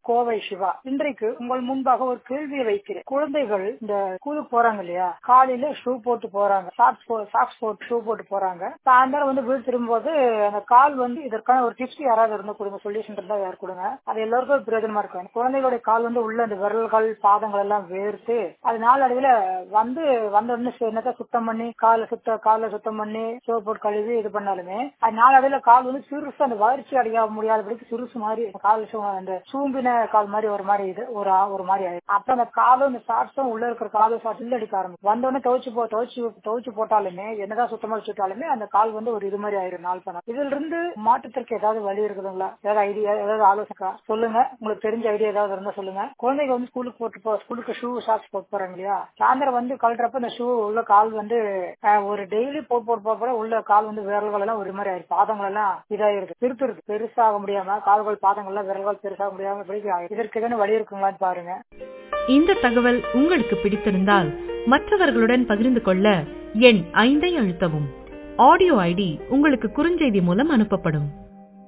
கோவை சிவா இன்றைக்கு உங்கள் முன்பாக ஒரு கேள்வியை வைக்கிறேன் குழந்தைகள் இந்த ஸ்கூலுக்கு போறாங்க இல்லையா காலையில ஷூ போட்டு போறாங்க சாக்ஸ் சாக்ஸ் போட்டு ஷூ போட்டு போறாங்க சாயந்தரம் வந்து வீடு திரும்பும்போது அந்த கால் வந்து இதற்கான ஒரு டிப்ஸ் யாராவது இருந்தா கொடுங்க சொல்யூஷன் இருந்தா யார் கொடுங்க அது எல்லாருக்கும் பிரயோஜனமா இருக்கும் குழந்தைகளுடைய கால் வந்து உள்ள அந்த விரல்கள் பாதங்கள் எல்லாம் வேர்த்து அது நாளடைவுல வந்து வந்த உடனே என்னதான் சுத்தம் பண்ணி காலை சுத்த காலை சுத்தம் பண்ணி சோப் போட்டு கழுவி இது பண்ணாலுமே அது நாளடைவுல கால் வந்து சிறுசு அந்த வளர்ச்சி அடைய முடியாதபடிக்கு சிறுசு மாதிரி கால் சு- அந்த சூம்பின கால் மாதிரி ஒரு மாதிரி இது ஒரு ஆ- ஒரு மாதிரி ஆயிடும் அப்ப அந்த காலும் இந்த ஷார்ட்ஸும் உள்ள இருக்கிற காலும் ஷார்ட்ஸ் அடிக்க ஆரம்பிக்கும் வந்த உடனே துவைச்சு போ துவைச்சு துவைச்சு போட்டாலுமே என்னதான் சுத்தமா வச்சுட்டாலுமே அந்த கால் வந்து ஒரு இது மாதிரி ஆயிரும் நாள் பண்ண இதுல இருந்து மாற்றத்திற்கு ஏதாவது வழி இருக்குதுங்களா ஏதாவது ஐடியா ஏதாவது ஆலோசனை சொல்லுங்க உங்களுக்கு தெரிஞ்ச ஐடியா ஏதாவது இருந்தா சொல்லுங்க குழந்தைங்க வந்து ஸ்கூலுக்கு போட்டு போ ஸ்கூலுக்கு ஷூ ஷாக்ஸ் போட்டு போறாங்க இல்லையா சாயந்தரம் வந்து கழட்டுறப்ப இந்த ஷூ உள்ள கால் வந்து அஹ், ஒரு டெய்லி போட்டு போட்டு போக போற உள்ள கால் வந்து விரல்கள் எல்லாம் ஒரு மாதிரி ஆயிருக்கு பாதங்கள் எல்லாம் இதாயிருது திருத்துருது பெருசாக முடியாம கால்கள் பாதங்கள் எல்லாம் விரல்கள் பெருசாக முடியாம இப்படி ஆயிருக்கு இதற்கு எதனா வழி இருக்குங்களான்னு பாருங்க இந்த தகவல் உங்களுக்கு பிடித்திருந்தால் மற்றவர்களுடன் பகிர்ந்து கொள்ள எண் ஐந்தை அழுத்தவும் ஆடியோ ஐடி உங்களுக்கு குறுஞ்செய்தி மூலம் அனுப்பப்படும்